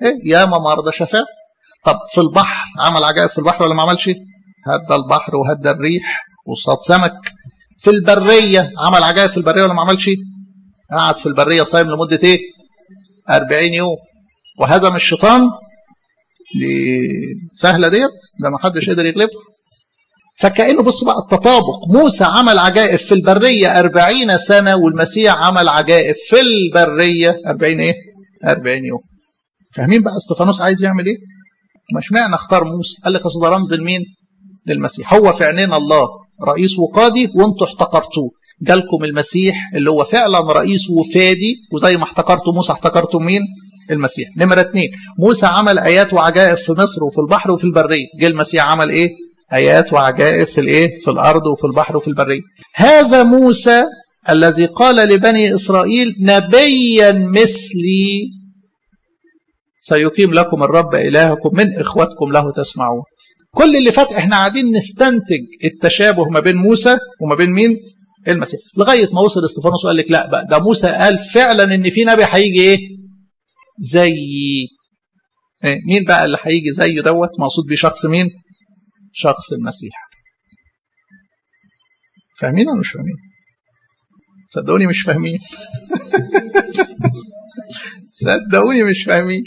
ايه ياما مرضى شفاه طب في البحر عمل عجائب في البحر ولا ما عملش هدى البحر وهدى الريح وصاد سمك في البريه عمل عجائب في البريه ولا ما عملش قعد في البريه صايم لمده ايه 40 يوم وهزم الشيطان دي سهله ديت ده ما حدش قدر يغلبه فكأنه بص بقى التطابق موسى عمل عجائب في البرية أربعين سنة والمسيح عمل عجائب في البرية أربعين إيه؟ أربعين يوم فاهمين بقى استفانوس عايز يعمل إيه؟ مش معنى اختار موسى قال لك أصل ده رمز لمين؟ للمسيح هو في عينينا الله رئيس وقاضي وانتوا احتقرتوه جالكم المسيح اللي هو فعلا رئيس وفادي وزي ما احتقرتوا موسى احتقرتوا مين؟ المسيح نمرة اتنين موسى عمل آيات وعجائب في مصر وفي البحر وفي البرية جه المسيح عمل إيه؟ آيات وعجائب في الإيه؟ في الأرض وفي البحر وفي البرية هذا موسى الذي قال لبني إسرائيل نبيا مثلي سيقيم لكم الرب إلهكم من إخوتكم له تسمعون كل اللي فات احنا قاعدين نستنتج التشابه ما بين موسى وما بين مين المسيح لغايه ما وصل استفانوس وقال لك لا بقى ده موسى قال فعلا ان في نبي هيجي ايه زي إيه؟ مين بقى اللي هيجي زيه دوت مقصود بيه شخص مين شخص المسيح فاهمين ولا مش فاهمين صدقوني مش فاهمين صدقوني مش فاهمين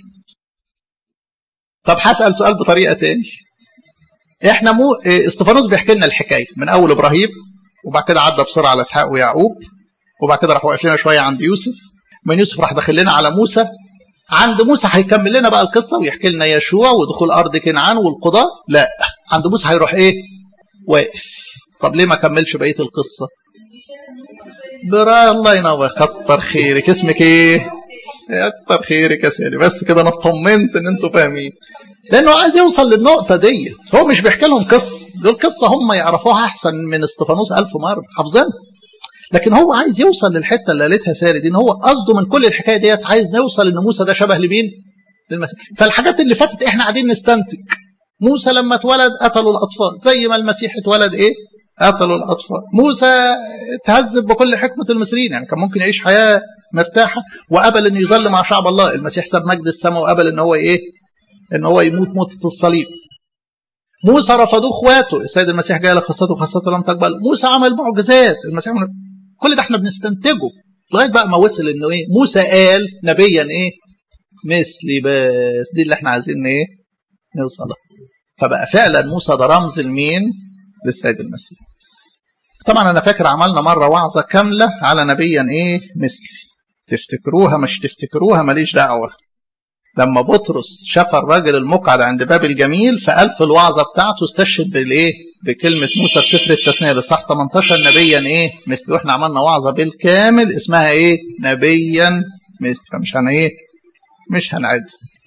طب هسأل سؤال بطريقة تاني احنا مو استفانوس بيحكي لنا الحكايه من اول ابراهيم وبعد كده عدى بسرعه على اسحاق ويعقوب وبعد كده راح واقف لنا شويه عند يوسف من يوسف راح داخل لنا على موسى عند موسى هيكمل لنا بقى القصه ويحكي لنا يشوع ودخول ارض كنعان والقضاء لا عند موسى هيروح ايه واقف طب ليه ما كملش بقيه القصه برا الله ينور كتر خيرك اسمك ايه كتر خيرك يا سيدي بس كده انا اطمنت ان انتوا فاهمين لانه عايز يوصل للنقطه ديت هو مش بيحكي لهم قصه دول قصه هم يعرفوها احسن من استفانوس ألف مره حافظينها لكن هو عايز يوصل للحته اللي قالتها ساري دي ان هو قصده من كل الحكايه ديت عايز نوصل ان موسى ده شبه لمين؟ للمسيح فالحاجات اللي فاتت احنا قاعدين نستنتج موسى لما اتولد قتلوا الاطفال زي ما المسيح اتولد ايه؟ قتلوا الاطفال موسى تهذب بكل حكمه المصريين يعني كان ممكن يعيش حياه مرتاحه وقبل انه يظل مع شعب الله المسيح ساب مجد السماء وقبل ان هو ايه؟ ان هو يموت موتة الصليب موسى رفضوه اخواته السيد المسيح جاء لخاصته خاصته لم تقبل موسى عمل معجزات المسيح من... كل ده احنا بنستنتجه لغايه بقى ما وصل انه ايه موسى قال نبيا ايه مثلي بس دي اللي احنا عايزين ايه نوصل فبقى فعلا موسى ده رمز لمين للسيد المسيح طبعا انا فاكر عملنا مره وعظه كامله على نبيا ايه مثلي تفتكروها مش تفتكروها ماليش دعوه لما بطرس شاف الراجل المقعد عند باب الجميل فقال في الوعظه بتاعته استشهد بالايه؟ بكلمه موسى في سفر التثنيه لصح 18 نبيا ايه؟ مثل واحنا عملنا وعظه بالكامل اسمها ايه؟ نبيا مثل فمش هن ايه؟ مش هنعد.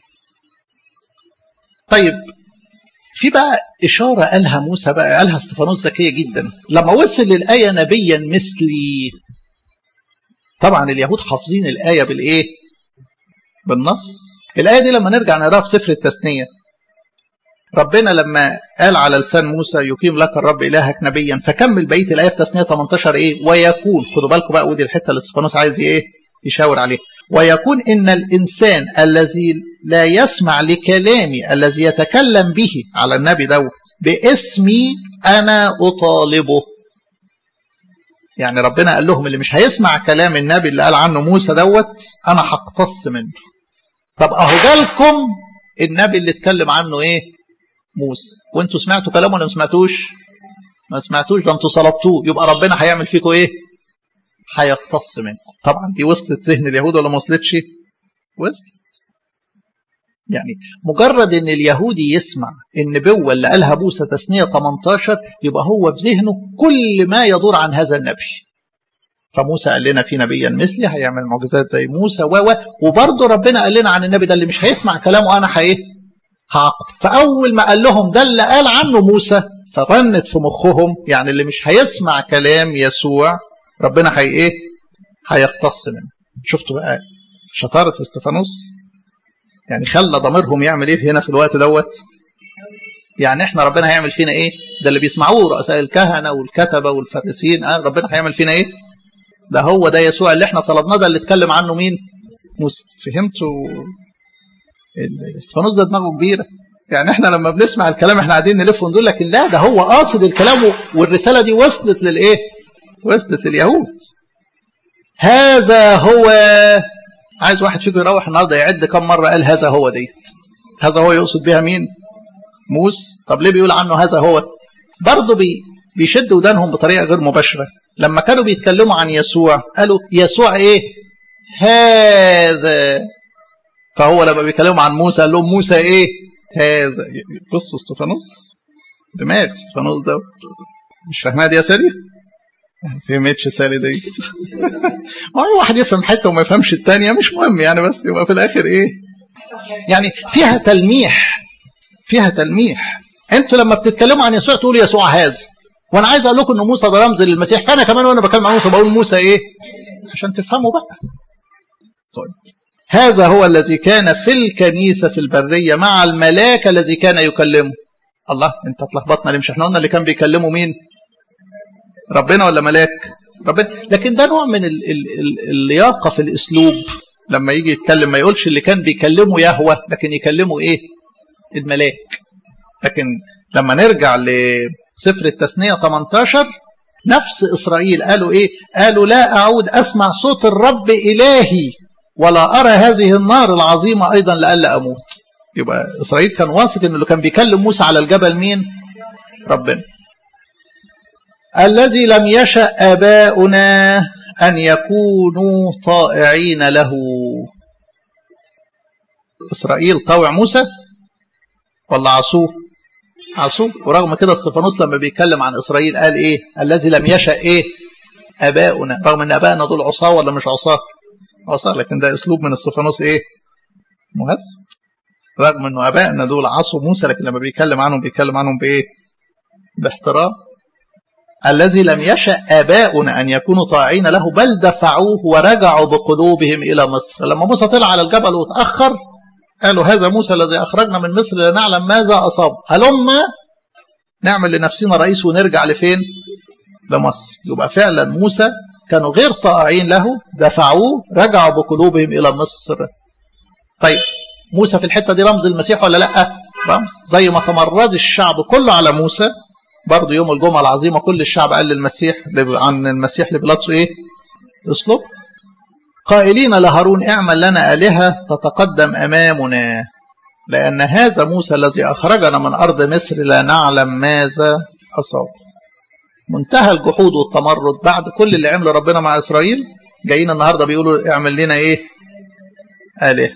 طيب في بقى إشارة قالها موسى بقى قالها استفانوس ذكية جدا لما وصل للآية نبيا مثلي طبعا اليهود حافظين الآية بالإيه؟ بالنص الآية دي لما نرجع نقراها في سفر التثنية ربنا لما قال على لسان موسى يقيم لك الرب إلهك نبيا فكمل بقية الآية في تثنية 18 إيه ويكون خدوا بالكم بقى ودي الحتة اللي استفانوس عايز إيه يشاور عليها ويكون إن الإنسان الذي لا يسمع لكلامي الذي يتكلم به على النبي دوت باسمي أنا أطالبه يعني ربنا قال لهم اللي مش هيسمع كلام النبي اللي قال عنه موسى دوت أنا هقتص منه طب اهو جالكم النبي اللي اتكلم عنه ايه موسى وانتوا سمعتوا كلامه ولا ما سمعتوش ما سمعتوش ده انتوا صلبتوه يبقى ربنا هيعمل فيكم ايه هيقتص منكم طبعا دي وصلت ذهن اليهود ولا ما وصلتش وصلت يعني مجرد ان اليهودي يسمع النبوة اللي قالها موسى تثنية 18 يبقى هو في ذهنه كل ما يدور عن هذا النبي فموسى قال لنا في نبيا مثلي هيعمل معجزات زي موسى و وبرضه ربنا قال لنا عن النبي ده اللي مش هيسمع كلامه انا هايه هعاقب فاول ما قال لهم ده اللي قال عنه موسى فرنت في مخهم يعني اللي مش هيسمع كلام يسوع ربنا هي ايه هيقتص منه شفتوا بقى شطاره استفانوس يعني خلى ضميرهم يعمل ايه هنا في الوقت دوت يعني احنا ربنا هيعمل فينا ايه ده اللي بيسمعوه رؤساء الكهنه والكتبه والفارسيين آه ربنا هيعمل فينا ايه ده هو ده يسوع اللي احنا صلبناه ده اللي اتكلم عنه مين موسى فهمتوا استفانوس ده دماغه كبيره يعني احنا لما بنسمع الكلام احنا قاعدين نلف ونقول لكن لا ده هو قاصد الكلام والرساله دي وصلت للايه؟ وصلت لليهود. هذا هو عايز واحد فيكم يروح النهارده يعد كم مره قال هذا هو ديت. هذا هو يقصد بها مين؟ موس طب ليه بيقول عنه هذا هو؟ برضه بي بيشد ودانهم بطريقه غير مباشره لما كانوا بيتكلموا عن يسوع قالوا يسوع ايه؟ هذا فهو لما بيكلموا عن موسى قال لهم موسى ايه؟ هذا بصوا استفانوس دماغ استفانوس ده مش فاهمها دي يا سالي؟ ما فهمتش سالي دي هو واحد يفهم حته وما يفهمش الثانيه مش مهم يعني بس يبقى في الاخر ايه؟ يعني فيها تلميح فيها تلميح انتوا لما بتتكلموا عن يسوع تقولوا يسوع هذا وانا عايز اقول لكم ان موسى ده رمز للمسيح فانا كمان وانا بكلم عن موسى بقول موسى ايه؟ عشان تفهموا بقى. طيب هذا هو الذي كان في الكنيسه في البريه مع الملاك الذي كان يكلمه. الله انت اتلخبطنا ليه مش احنا قلنا اللي كان بيكلمه مين؟ ربنا ولا ملاك؟ ربنا لكن ده نوع من ال ال ال اللياقه في الاسلوب لما يجي يتكلم ما يقولش اللي كان بيكلمه يهوى لكن يكلمه ايه؟ الملاك. لكن لما نرجع لسفر التثنيه 18 نفس اسرائيل قالوا ايه؟ قالوا لا اعود اسمع صوت الرب الهي ولا ارى هذه النار العظيمه ايضا لئلا اموت. يبقى اسرائيل كان واثق ان اللي كان بيكلم موسى على الجبل مين؟ ربنا. الذي لم يشأ آباؤنا أن يكونوا طائعين له إسرائيل طاوع موسى ولا عصوه عصوه ورغم كده استفانوس لما بيتكلم عن إسرائيل قال إيه الذي لم يشأ إيه آباؤنا رغم أن آبائنا دول عصاه ولا مش عصاه عصاه لكن ده أسلوب من استفانوس إيه مهذب رغم أنه آبائنا دول عصوا موسى لكن لما بيتكلم عنهم بيتكلم عنهم بإيه باحترام الذي لم يشأ آباؤنا أن يكونوا طاعين له بل دفعوه ورجعوا بقلوبهم إلى مصر لما موسى طلع على الجبل وتأخر قالوا هذا موسى الذي أخرجنا من مصر لنعلم ماذا أصاب هلما نعمل لنفسنا رئيس ونرجع لفين لمصر يبقى فعلا موسى كانوا غير طائعين له دفعوه رجعوا بقلوبهم إلى مصر طيب موسى في الحتة دي رمز المسيح ولا لأ رمز زي ما تمرد الشعب كله على موسى برضه يوم الجمعة العظيمة كل الشعب قال للمسيح عن المسيح لبيلاطس ايه؟ اسلب قائلين لهارون اعمل لنا آلهة تتقدم أمامنا لأن هذا موسى الذي أخرجنا من أرض مصر لا نعلم ماذا أصاب منتهى الجحود والتمرد بعد كل اللي عمله ربنا مع إسرائيل جايين النهاردة بيقولوا اعمل لنا إيه آلهة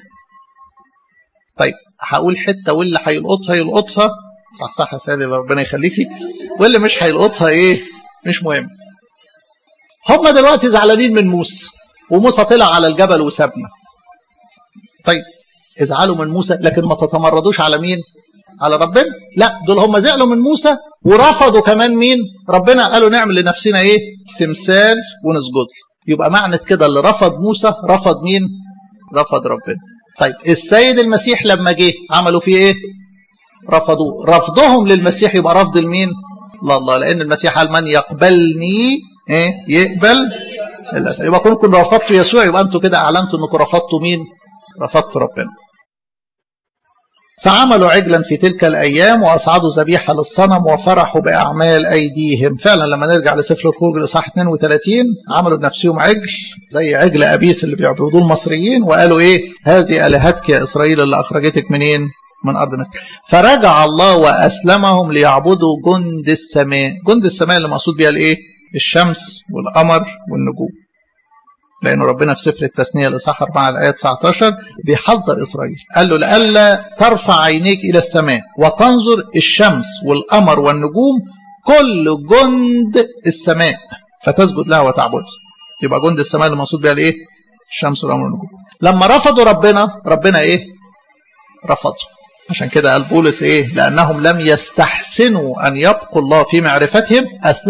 طيب هقول حتة واللي هيلقطها يلقطها صح صح يا سالي ربنا يخليكي واللي مش هيلقطها ايه مش مهم هم دلوقتي زعلانين من موسى وموسى طلع على الجبل وسابنا طيب ازعلوا من موسى لكن ما تتمردوش على مين على ربنا لا دول هم زعلوا من موسى ورفضوا كمان مين ربنا قالوا نعمل لنفسنا ايه تمثال ونسجد يبقى معنى كده اللي رفض موسى رفض مين رفض ربنا طيب السيد المسيح لما جه عملوا فيه ايه رفضوه رفضهم للمسيح يبقى رفض لمين لله لان المسيح قال من يقبلني ايه يقبل الاسئله يبقى كنتم رفضتوا يسوع يبقى انتوا كده اعلنتوا انكم رفضتوا مين رفضتوا ربنا فعملوا عجلا في تلك الايام واصعدوا ذبيحه للصنم وفرحوا باعمال ايديهم فعلا لما نرجع لسفر الخروج الاصحاح 32 عملوا لنفسهم عجل زي عجل ابيس اللي بيعبدوه المصريين وقالوا ايه هذه الهتك يا اسرائيل اللي اخرجتك منين من أرض مصر فرجع الله وأسلمهم ليعبدوا جند السماء جند السماء اللي مقصود بيها الإيه الشمس والقمر والنجوم لأن ربنا في سفر التثنية الإصحاح 4 الآية 19 بيحذر إسرائيل قال له لئلا ترفع عينيك إلى السماء وتنظر الشمس والقمر والنجوم كل جند السماء فتسجد لها وتعبدها يبقى جند السماء اللي مقصود بيها الإيه الشمس والقمر والنجوم لما رفضوا ربنا ربنا إيه رفضوا عشان كده قال بولس ايه لانهم لم يستحسنوا ان يبقوا الله في معرفتهم اسلم